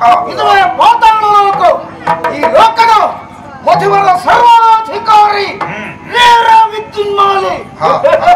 ಹಾ. ಇದುವೇ ಪಾತಾಳ ಲೋಕ ಈ ಲೋಕದ ಮಧುವರ ಸರ್ವಾಧಿಕಾರಿ ನೇರ ವಿದ್ಯುನ್ಮಾಲಿ ಹಾ.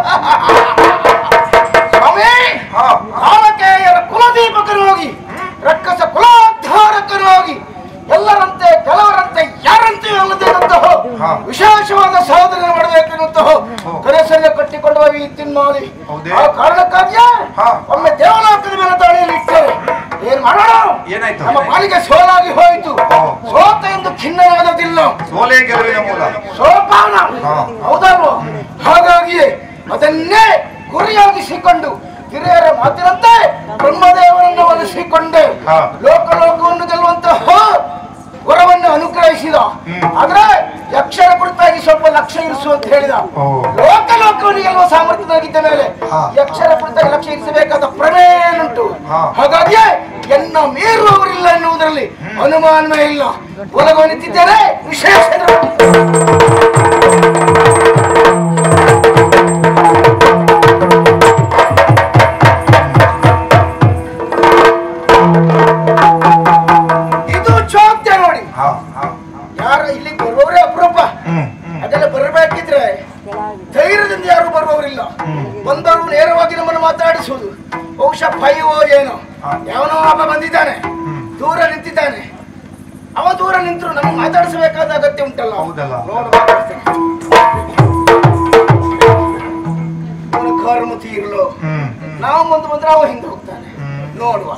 ಸ್ವಾಮಿ ಹಾ. ಕಾಲಕೇಯರ ಕುಲದೀಪಕರಾಗಿ ರಕ್ಕಸ ಕುಲಾಧಾರಕರಾಗಿ ಎಲ್ಲರಂತೆ ಕೆಲವರಂತೆ ಯಾರಂತೆಯೂ ಅಲ್ಲದೇನಂತಹ ಹಾ. ವಿಶೇಷವಾದ ಸಾಧನೆ ಮಾಡಬೇಕೆನ್ನುವಂತಹ ಕನಸನ್ನು ಕಟ್ಟಿಕೊಂಡ ಈ ತಿನ್ಮಾಲಿ ಹೌದೇ? ಆ ಕಾರಣಕ್ಕಾಗಿಯೇ ಹಾ. ಒಮ್ಮೆ ದೇವಲೋಕದ ಮೇಲೆ ದಾಳಿಯಲ್ಲಿ ಇಟ್ಟರೆ ಏನ್ ಮಾಡೋಣ ಏನಾಯ್ತು? ನಮ್ಮ ಪಾಲಿಗೆ ಸೋಲಾಗಿ ಹೋಯಿತು ಹಾ. ಸೋತ ಎಂದು ಖಿನ್ನವಾದದಿಲ್ಲ ಸೋಲೆ ಗೆಲುವಿನ ಮೂಲ ಸೋಪಾನ ಹಾ. ಹೌದಲ್ವ ಹಾಗಾಗಿಯೇ ಅದನ್ನೇ ಗುರಿಯಾಗಿಸಿಕೊಂಡು ಹಿರಿಯರ ಮಾತಿನಂತೆ ಬ್ರಹ್ಮದೇವರನ್ನು ಒಲಿಸಿಕೊಂಡೆ ಹಾ. ಲೋಕ ಲೋಕವನ್ನು ಗೆಲ್ಲುವಂತಹ ವರವನ್ನು ಅನುಗ್ರಹಿಸಿದ ಆದ್ರೆ ಯಕ್ಷರ ಕುರಿತಾಗಿ ಸ್ವಲ್ಪ ಲಕ್ಷ್ಯ ಇರಿಸು ಅಂತ ಹೇಳಿದ ಓ. ಲೋಕ ಲೋಕವನ್ನು ಗೆಲ್ಲುವ ಸಾಮರ್ಥ್ಯದಾಗಿದ್ದ ಮೇಲೆ ಹಾ. ಯಕ್ಷರ ಕುರಿತಾಗಿ ಲಕ್ಷ್ಯ ಇರಿಸಬೇಕಾದ ಪ್ರಮೇಯ ಏನುಂಟು ಹಾ. ಹಾಗಾಗಿಯೇ ಎನ್ನ ಮೀರುವವರಿಲ್ಲ ಎನ್ನುವುದರಲ್ಲಿ ಅನುಮಾನವೇ ಇಲ್ಲ ಒಲಗು ನಿಂತಿದ್ದೇನೆ ವಿಶೇಷ ಇದು ಚೋಕ್ಯ ನೋಡಿ ಹಾ ಹಾ ಯಾರ ಇಲ್ಲಿ ಬರುವವರೇ ಅಪರೂಪ ಹ್ಮ್ ಹ್ಮ್ ಅದೆಲ್ಲ ಬರಬೇಕಿದ್ರೆ ಧೈರ್ಯದಿಂದ ಯಾರು ಬರುವವರಿಲ್ಲ ಬಂದವರು ನೇರವಾಗಿ ನಮ್ಮನ್ನು ಮಾತಾಡಿಸುವುದು ಬಹುಶಃ ಭಯವೋ ಏನೋ ಯಾವನೋ ಒಬ್ಬ ಬಂದಿದ್ದಾನೆ ದೂರ ನಿಂತಿದ್ದಾನೆ ಅವ ದೂರ ನಿಂತರು ನಮಗೆ ಮಾತಾಡಿಸಬೇಕಾದ ಅಗತ್ಯ ಉಂಟಲ್ಲ ಹೌದಲ್ಲ. ನೋಡು ಮಾತಾಡ್ತೇನೆ ಅವನ ಕರ್ಮ ತೀರ್ಲು ಹ್ಮ್ ನಾವು ಮುಂದೆ ಬಂದ್ರೆ ಅವ ಹಿಂದೆ ಹೋಗ್ತಾನೆ ನೋಡುವ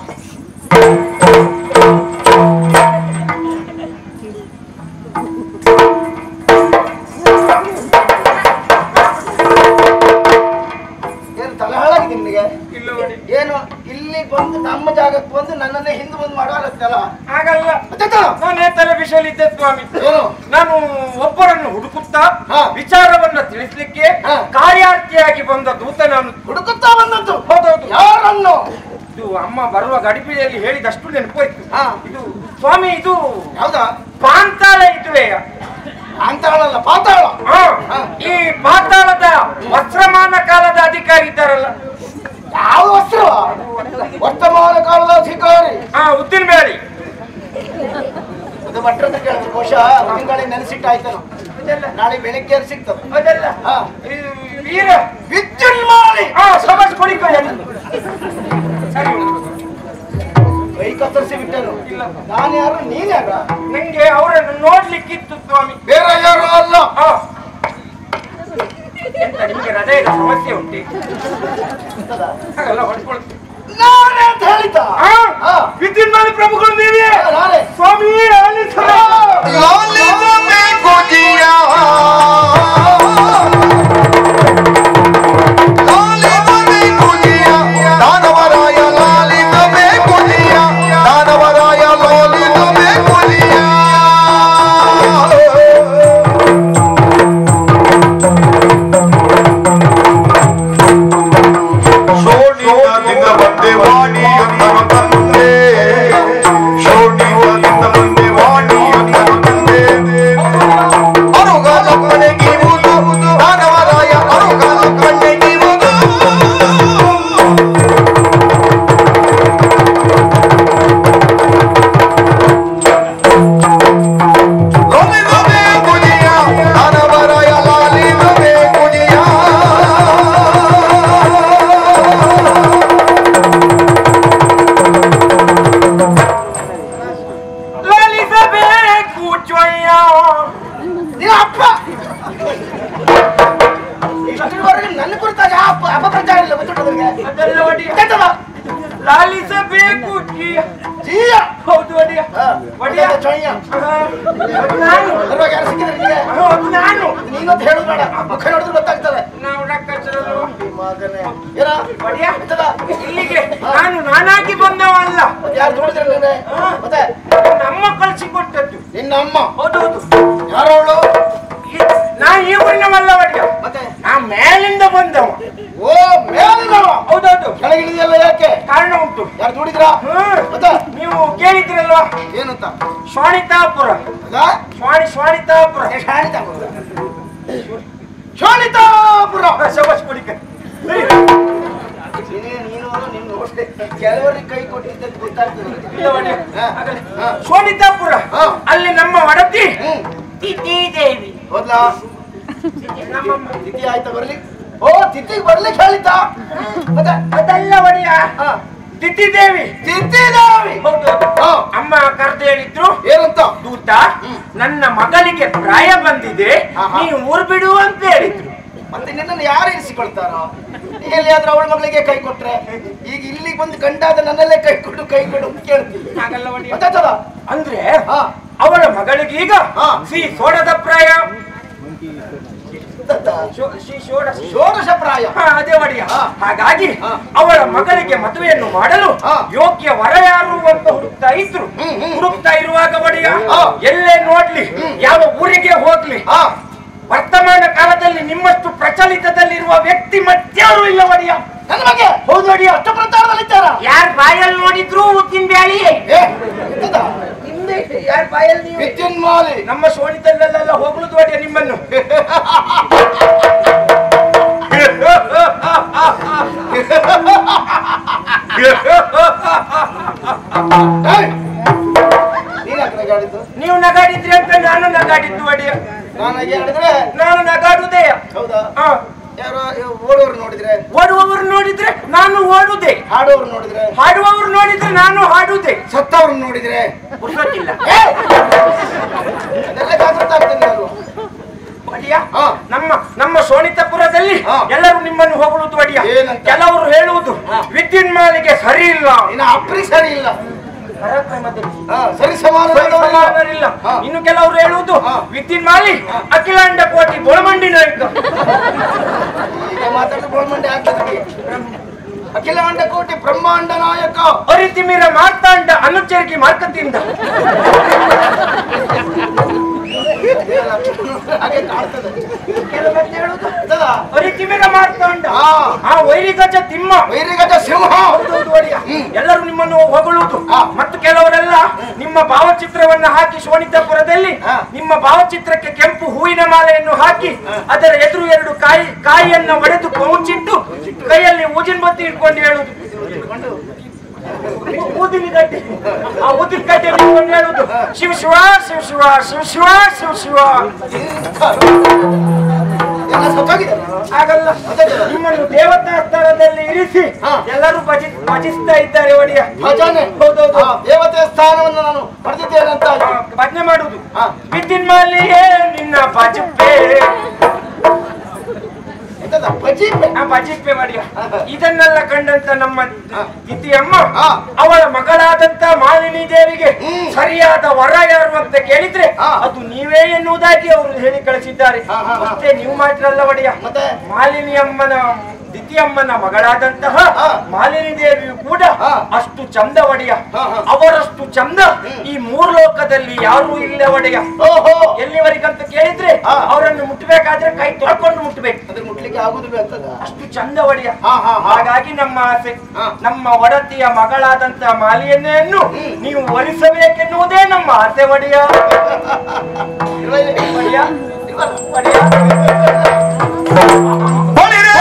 ಏನು ತಲೆ ಹಾಳಾಗಿದೆ ನಿನಗೆ ಇಲ್ಲ ನೋಡಿ ಏನು ಇಲ್ಲಿ ಬಂದು ನಮ್ಮ ಜಾಗಕ್ಕೆ ಬಂದು ನನ್ನನ್ನೇ ಹಿಂದೆ ಬಂದು ಮಾಡಲ್ಲ ಹಾಗಲ್ಲ ನಾನೇ ತಲೆ ಬಿಸಿಲಿದ್ದೆ ಸ್ವಾಮಿ ಏನು ನಾನು ಒಬ್ಬರನ್ನು ಹುಡುಕುತ್ತಾ ಹಾ. ವಿಚಾರವನ್ನ ತಿಳಿಸ್ಲಿಕ್ಕೆ ಹಾ. ಕಾರ್ಯಾರ್ಥಿಯಾಗಿ ಬಂದ ದೂತ ನಾನು ಹುಡುಕುತ್ತಾ ಬಂದದ್ದು ಹೌದೌದು ಯಾರನ್ನು ಇದು ಅಮ್ಮ ಬರುವ ಗಡಿಬಿಡಿಯಲ್ಲಿ ಹೇಳಿದಷ್ಟು ನೆನಪೋಯ್ತು ಹಾ. ಇದು ಸ್ವಾಮಿ ಇದು ಯಾವ್ದಾ ಪಾಂತಾಳ ಇದುವೆ ಅಂತಾಳಲ್ಲ ಪಾತಾಳ ಹಾ. ಹಾ. ಈ ಪಾತಾಳದ ವಸ್ತ್ರಮಾನ ಕಾಲದ ಅಧಿಕಾರಿ ಇದ್ದಾರಲ್ಲ ಯಾವ ವಸ್ತ್ರ ವರ್ತಮಾನ ಕಾಲದ ಅಧಿಕಾರಿ ಹಾ ಉದ್ದಿನ ಬೇಳಿ ಅದು ಭಟ್ರದ ಕೇಳಿದ್ರೆ ಕೋಶ ತಿಂಗಳಿಗೆ ನೆನೆಸಿಟ್ಟಾಯ್ತೇನೋ ನಾಳೆ ಬೆಳಿಗ್ಗೆ ಅದು ಸಿಗ್ತದೆ ಅದಲ್ಲ ಹಾ. ಇದು ವೀರ ವಿದ್ಯುನ್ಮಾಲಿ ಹಾ ಸಮಾಜ ಕೊಡಿಕೊಳ್ಳಿ ಸರಿ ಕೈ ಕತ್ತರಿಸಿ ಬಿಟ್ಟರು ನಾನು ಯಾರು ನೀನ್ ಯಾರ ನಂಗೆ ಅವರನ್ನು ನೋಡ್ಲಿಕ್ಕಿತ್ತು ಸ್ವಾಮಿ ಬೇರೆ ಯಾರು ಅಲ್ಲ ಹಾ. ಎಂತ ನಿಮಗೆ ಹೃದಯದ ಸಮಸ್ಯೆ ಉಂಟೆ ಹಾಗಲ್ಲ ಹೊಡ್ಕೊಳ್ತೀನಿ ನಾನೇ ಅಂತ ಹೇಳಿದ್ದ ಹಾ. ವಿದ್ಯುನ್ಮಾನ ಪ್ರಭುಗಳು ನೀವೇ ಹಾ, ನಾನೇ ಸ್ವಾಮಿ ಆಲಿಸಲ ಲಾಲಿಸಬೇಕು ಜಿಯ ಲಾಲಿಸಬೇಕು ಜಿಯ ದಾನವರಾಯ ಲಾಲಿಸಬೇಕು ಜಿಯ ದಾನವರಾಯ ಲಾಲಿಸಬೇಕು ಜಿಯ ಶೋಣಿತದಿಂದ ಬಂದೆ ವಾಣಿಯೊಂದರ ತಂದೆ ಶೋಣಿತದಿಂದ ಬಂದೆ ವಾಣಿಯೊಂದರ ತಂದೆ ಅರುಗಾಲ ಕಣಗಿರುವುದು ದಾನವರಾಯ ಅರುಗಾಲ ಕಣ್ಣಗಿರುವುದು ಲೋಲಿಸಬೇಕು ಜಿಯ ದಾನವರಾಯ ಲಾಲಿಸಬೇಕು ಜಿಯ ಲಲಿಸಬೇಕು ಚೊಯ್ಯ ನೀನು ಅಪ್ಪ ಇಷ್ಟರವರೆಗೆ ನನ್ನ ಕುರಿತಾಗಿ ಆ ಅಪ್ಪ ಅಪಪ್ರಚಾರ ಇಲ್ಲ ಗೊತ್ತಿಟ್ಟದ್ರಿಗೆ ಅದೆಲ್ಲ ಒಡಿಯ ಗೊತ್ತದ ಲಾಲಿಸಬೇಕು ಜಿಯ ಜೀಯ ಹೌದು ಒಡಿಯ ಒಡಿಯ ಒಡೆಯ ಚೊಯ್ಯ ನಾನು ಬರುವಾಗ ಯಾರು ಸಿಕ್ಕಿದ್ರೆ ನಿನಗೆ ಹೌದು ನಾನು ನೀನಂತ ಹೇಳೋದು ಬೇಡ ಮುಖ ನೋಡಿದ್ರೆ ಗೊತ್ತಾಗ್ತದೆ ನಾವು ಡಕ್ಕಚ್ಚರಲ್ವ ಮಗನೇ ಏನ ಒಡಿಯ ಗೊತ್ತದ ಇಲ್ಲಿಗೆ ನಾನು ನಾನಾಗಿ ಬಂದವ ಅಲ್ಲ ಯಾರು ನೋಡಿದ್ರೆ ನೀನೆ ಮತ್ತೆ ನಮ್ಮ ಕಳಿಸಿ ಕೊಟ್ಟದ್ದು ನಿನ್ನ ಅಮ್ಮ ಹೌದೌದು ಯಾರು ಅವಳು ಈ- ನಾ ಈ ಊರಿನವಲ್ಲ ಒಡಿಯ ಮತ್ತೆ ನಾ ಮೇಲಿಂದ ಬಂದವ ಓ ಮೇಲಿನವ ಹೌದೌದು ಕೆಳಗಿಳಿದೆಯಲ್ಲ ಯಾಕೆ ಕಾರಣ ಉಂಟು ಯಾರು ನೋಡಿದ್ರಾ ಹ್ಮ್. ಮತ್ತೆ ನೀವು ಕೇಳಿದ್ರಲ್ವಾ ಏನಂತ ಶ್ವಾಣಿತಾಪುರ ಅದಾ? ಶ್ವಾಣಿ ಶ್ವಾಣಿತಾಪುರ ಏ, ಶಾಣಿತಾಪುರ ಶೋಣಿತಾಪುರ ಶಬಾಷ್ ಕೊಡಿಕ ನೀನೇ ನೀನು ನಿನ್ನ ನೋಡ್ದೆ ಕೆಲವರಿಗೆ ಕೈ ಕೊಟ್ಟಿದ್ದದ್ದು ಗೊತ್ತಾಗ್ತದೆ ಇಲ್ಲ ಒಡೆಯ. ಹಾ, ಆಗಲಿ. ಹಾ. ಶೋಣಿತಾಪುರ ಹಾ. ಅಲ್ಲಿ ನಮ್ಮ ಒಡತಿ ಹ್ಮ್ ತಿಥಿ ದೇವಿ ಹೋದ್ಲಾ ನಮ್ಮಮ್ಮ ತಿಥಿ ಆಯ್ತಾ ಬರ್ಲಿ ಓ ತಿಥಿಗೆ ಬರ್ಲಿಕ್ಕೆ ಹೇಳಿದ್ದ ಮತ್ತೆ ಅದಲ್ಲ ಒಡೆಯ ಹಾ ತಿಥಿ ದೇವಿ ತಿಥಿ ದೇವಿ ಹೌದು ಹಾ ಅಮ್ಮ ಕರೆದು ಹೇಳಿದ್ರು ಏನಂತ ದೂತ ನನ್ನ ಮಗನಿಗೆ ಪ್ರಾಯ ಬಂದಿದೆ ಆಹಾ. ನೀ ಊರ್ ಬಿಡು ಅಂತ ಹೇಳಿದ್ರು ಮತ್ತೆ ನಿನ್ನನ್ನು ಯಾರು ಇರಿಸಿಕೊಳ್ತಾರೋ ಎಲ್ಲಿಯಾದ್ರೂ ಅವಳ ಮಗಳಿಗೆ ಕೈ ಕೊಟ್ರೆ ಈಗ ಇಲ್ಲಿಗೆ ಬಂದು ಗಂಡಾದ ನನ್ನಲ್ಲೇ ಕೈ ಕೊಡು ಕೈ ಕೊಡು ಅಂತ ಕೇಳ್ತೀನಿ ಹಾಗಲ್ಲ ಒಡೆಯ. ಗೊತ್ತಾಯ್ತದ ಅಂದ್ರೆ ಹಾ ಅವಳ ಮಗಳಿಗೀಗ ಹಾ. ಸಿ ಸೋಡದ ಪ್ರಾಯ ಗೊತ್ತಾಯ್ತಾ? ಶೋ- ಶ್ರೀ ಷೋಡಶ ಷೋಡಶ ಪ್ರಾಯ ಹಾ, ಅದೇ ಒಡೆಯ ಹಾ. ಹಾಗಾಗಿ ಹಾ. ಅವಳ ಮಗಳಿಗೆ ಮದುವೆಯನ್ನು ಮಾಡಲು ಹಾ. ಯೋಗ್ಯ ವರ ಯಾರು ಅಂತ ಹುಡುಕ್ತಾ ಇದ್ರು ಹ್ಮ್, ಹ್ಮ್. ಹುಡುಕ್ತಾ ಇರುವಾಗ ಒಡೆಯ ಹಾ. ಎಲ್ಲೇ ನೋಡ್ಲಿ ಯಾವ ಊರಿಗೆ ಹೋಗ್ಲಿ ಹಾ ವರ್ತಮಾನ ಕಾಲದಲ್ಲಿ ನಿಮ್ಮಷ್ಟು ಪ್ರಚಲಿತದಲ್ಲಿರುವ ವ್ಯಕ್ತಿ ಮತ್ಯಾರು ಇಲ್ಲ ಒಡೆಯ ನನ್ನ ಬಗ್ಗೆ ಹೌದು ಒಡೆಯ ಅಷ್ಟ ಪ್ರಚಾರದಲ್ಲಿದ್ದಾರ ಯಾರ ಬಾಯಲ್ಲಿ ನೋಡಿದ್ರು ಉದ್ದಿನ ಬ್ಯಾಳಿ ಏ ಎಂತದ? ಯಾರ ಬಾಯಲ್ಲಿ ನೀವು ವಿದ್ಯುನ್ಮಾಲಿ ನಮ್ಮ ಶೋಣಿತಲ್ಲೆಲ್ಲ ಹೋಗ್ಲುದು ಒಡೆಯ ನಿಮ್ಮನ್ನು ಏಯ್! ನೀನ್ ಯಾಕೆ ನಗಾಡಿದ್ದು ನೀವು ನಗಾಡಿದ್ರಿ ಅಂತ ನಾನು ನಗಾಡಿದ್ದು ಒಡೆಯ ನಾನು ಹಾಗೆ ಹೇಳಿದ್ರೆ ನಾನು ನಗಾಡುದೇ ಹೌದಾ ಹಾ. ಯಾರೋ ಇವ್ ಓಡೋರು ನೋಡಿದ್ರೆ ಓಡುವವರು ನೋಡಿದ್ರೆ ನಾನು ಓಡುದೆ ಹಾಡೋರು ನೋಡಿದ್ರೆ ಹಾಡುವವರು ನೋಡಿದ್ರೆ ನಾನು ಹಾಡುದೆ ಸತ್ತವ್ರು ನೋಡಿದ್ರೆ ಪುರ್ಸೊತ್ತಿಲ್ಲ ಏ! ಅದೆಲ್ಲ ಜಾಗೃತ ಆಗ್ತದೆ ನಾನು ಒಡಿಯ ಹಾ. ನಮ್ಮ ನಮ್ಮ ಶೋಣಿತಪುರದಲ್ಲಿ ಹಾ. ಎಲ್ಲರೂ ನಿಮ್ಮನ್ನು ಹೊಗಳುವುದು ಒಡಿಯ ಏನಂತ? ಕೆಲವರು ಹೇಳುವುದು ಹಾ. ವಿದ್ಯುನ್ಮಾಲಿಗೆ ಸರಿ ಇಲ್ಲ ಇನ್ನು ಅಪ್ರಿ ಸರಿ ಇಲ್ಲ ಪರಾಕ್ರಮದಲ್ಲಿ ಹಾ, ಸರಿ ಸಮಾನ ಸರಿ ಸಮಾನರಿಲ್ಲ ಹಾ. ಇನ್ನು ಕೆಲವರು ಹೇಳುವುದು ಹಾ. ವಿದ್ಯುನ್ಮಾಲಿ ಅಖಿಲಾಂಡ ಕೋಟಿ ಬೋಳಮಂಡಿ ನಾಯಕ ಈಗ ಮಾತಾಡಿದ ಗೋಲ್ಮಂಡಿ ಆಗ್ತದೆ ಅಖಿಲಾಂಡ ಕೋಟಿ ಬ್ರಹ್ಮಾಂಡ ನಾಯಕ ಅರಿತಿಮಿರ ಮಾರ್ತಾಂಡ ಅನುಚರಿಕೆ ಮಾರ್ಕತಿಯಿಂದ ಹಾಗೆ ಕಾಣ್ತದೆ ಕೆಲವರು ಹೇಳುವುದು ಗೊತ್ತದಾ? ಅರಿತಿಮಿರ ಮಾರ್ತಾಂಡ ಹಾ. ಆ ವೈರಿಗಜ ತಿಮ್ಮ ವೈರಿಗಜ ಸಿಂಹ ಹೌದೌದು ಒಡೆಯ. ಎಲ್ಲರೂ ನಿಮ್ಮನ್ನು ಹೊಗಳುವುದು ಹಾ. ಮತ್ತು ಕೆಲವರೆಲ್ಲ ನಿಮ್ಮ ಭಾವಚಿತ್ರವನ್ನು ಹಾಕಿ ಶೋಣಿತಪುರದಲ್ಲಿ ಹಾ. ನಿಮ್ಮ ಭಾವಚಿತ್ರಕ್ಕೆ ಕೆಂಪು ಹೂವಿನ ಮಾಲೆಯನ್ನು ಹಾಕಿ ಅದರ ಎದುರು ಎರಡು ಕಾಯಿ ಕಾಯಿಯನ್ನ ಒಡೆದು ಪೌಚಿಟ್ಟು ಕೈಯಲ್ಲಿ ಊಜಿನ ಬತ್ತಿ ಇಟ್ಕೊಂಡು ಹೇಳುದು ಊದಿನ ಗಡ್ಡೆ ಆ ಊದಿನ ಗಡ್ಡೆ ಇಟ್ಕೊಂಡು ಹೇಳುದು ಶಿವ ಶಿವ ಶಿವ ಶಿವ ಶಿವ ಶಿವ ಶಿವ ಶಿವ ಎಲ್ಲ ಸತ್ತೋಗಿದೆ ಆಗಲ್ಲ ಗೊತ್ತಾಯ್ತದ? ನಿಮ್ಮನ್ನು ದೇವತಾ ಸ್ಥಳದಲ್ಲಿ ಇರಿಸಿ ಹಾ. ಎಲ್ಲರೂ ಭಜಿ ಭಜಿಸ್ತಾ ಇದ್ದಾರೆ ಒಡೆಯ ಭಜನೆ ಹೌದೌದು. ಆ, ದೇವತೆಯ ಸ್ಥಾನವನ್ನು ನಾನು ಪಡೆದಿದ್ದೇನೆ ಅಂತ ಆ, ಭಜನೆ ಮಾಡುದು ಹಾ. ಬಿದ್ದಿನ ಮಾಲಿಯೇ ನಿನ್ನ ಭಜಪ್ಪೆ ಎಂತದ ಭಜಿಪೆ ಆ ಭಜಿಪ್ಪೆ ಒಡೆಯ ಇದನ್ನೆಲ್ಲ ಕಂಡಂತ ನಮ್ಮ ತಿಥಿಯಮ್ಮ ಹಾ. ಅವಳ ಮಗಳಾದಂತ ಮಾಲಿನಿ ದೇವಿಗೆ ಹ್ಮ್. ಸರಿಯಾದ ವರ ಯಾರು ಅಂತ ಕೇಳಿದ್ರೆ ಹಾ. ಅದು ನೀವೇ ಎನ್ನುವುದಾಗಿ ಅವರು ಹೇಳಿ ಕಳಿಸಿದ್ದಾರೆ ಹಾ, ಹಾ, ಹಾ. ಅಷ್ಟೇ ನೀವು ಮಾತ್ರ ಅಲ್ಲ ಒಡೆಯ ಮತ್ತೆ ಮಾಲಿನಿ ಅಮ್ಮನ ದಿತಿಯಮ್ಮನ ಮಗಳಾದಂತಹ ಹಾ. ಮಾಲಿನಿ ದೇವಿಯು ಕೂಡ ಹಾ. ಅಷ್ಟು ಚಂದ ಒಡೆಯ ಹಾ, ಹಾ. ಅವರಷ್ಟು ಚಂದ ಈ ಮೂರು ಲೋಕದಲ್ಲಿ ಯಾರೂ ಇಲ್ಲ ಒಡೆಯ ಓಹೋ ಎಲ್ಲಿವರೆಗಂತ ಕೇಳಿದ್ರೆ ಹಾ. ಅವರನ್ನು ಮುಟ್ಟಬೇಕಾದ್ರೆ ಕೈ ತೊಳ್ಕೊಂಡು ಮುಟ್ಟಬೇಕು ಅದ್ರ ಮುಟ್ಲಿಕ್ಕೆ ಆಗುದಿಲ್ಲ ಅಂತದ ಅಷ್ಟು ಚಂದ ಒಡೆಯ ಹಾ, ಹಾ, ಹಾ. ಹಾಗಾಗಿ ನಮ್ಮ ಆಸೆ ಹಾ. ನಮ್ಮ ಒಡತಿಯ ಮಗಳಾದಂತ ಮಾಲಿಯನ್ನೆಯನ್ನು ಹ್ಮ್. ನೀವು ವರಿಸಬೇಕೆನ್ನುವುದೇ ನಮ್ಮ ಆಸೆ ಒಡೆಯ ಇಲ್ವಾ ಇಲ್ಲಿ? ಒಡೆಯ ಇಲ್ವಲ್ಲ? ಒಡೆಯ ಹೊಳಿರೆ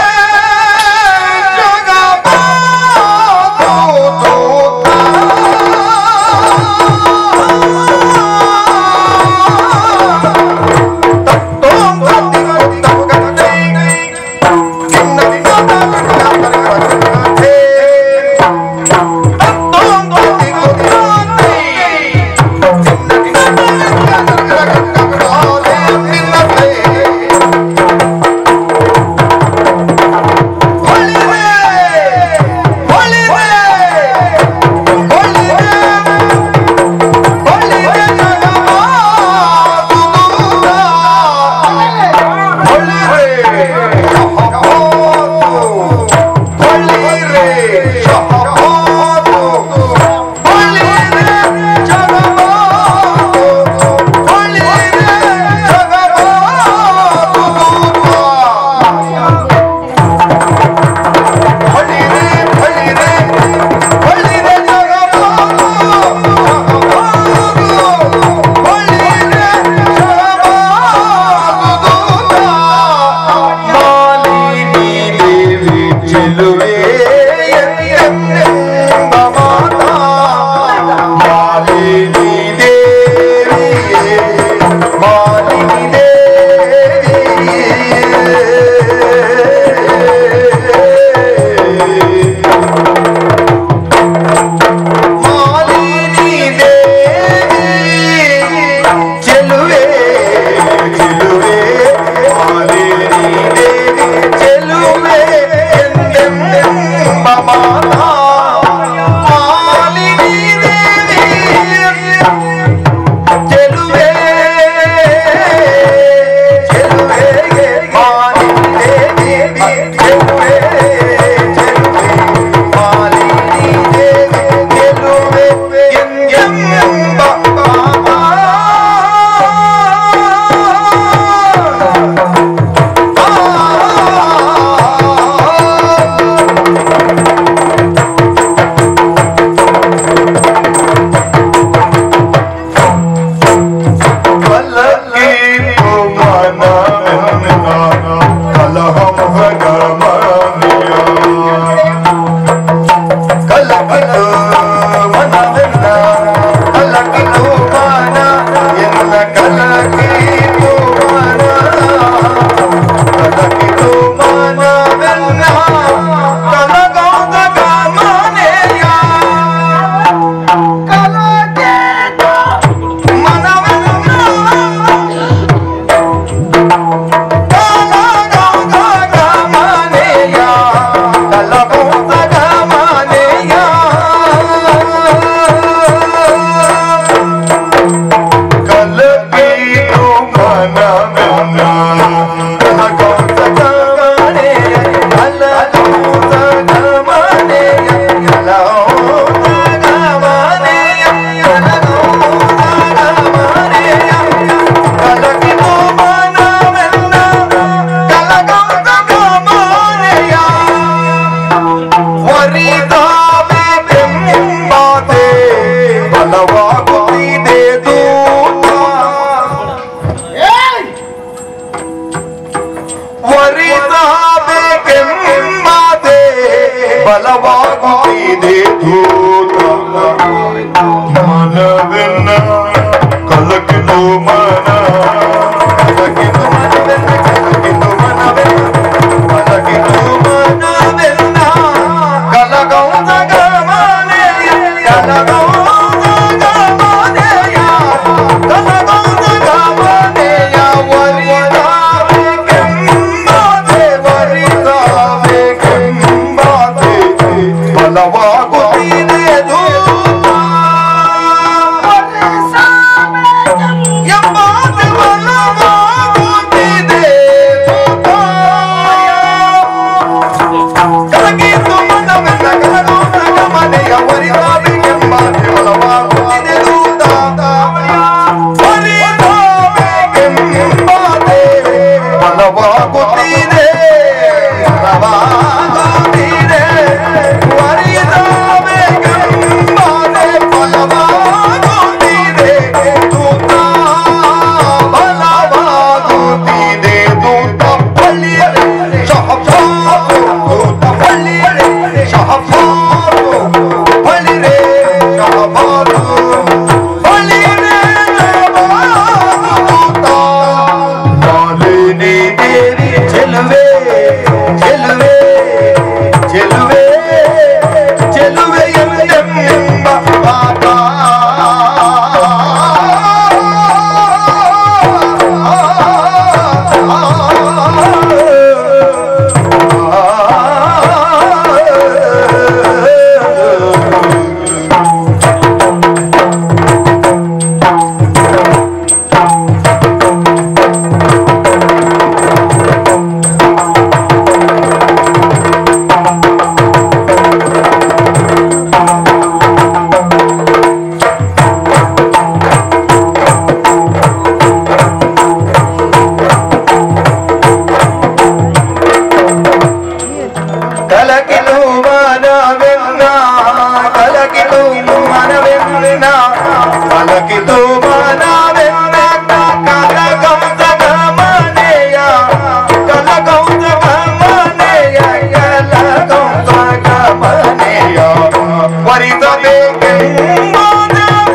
ಬೇಕೆಂಬುದು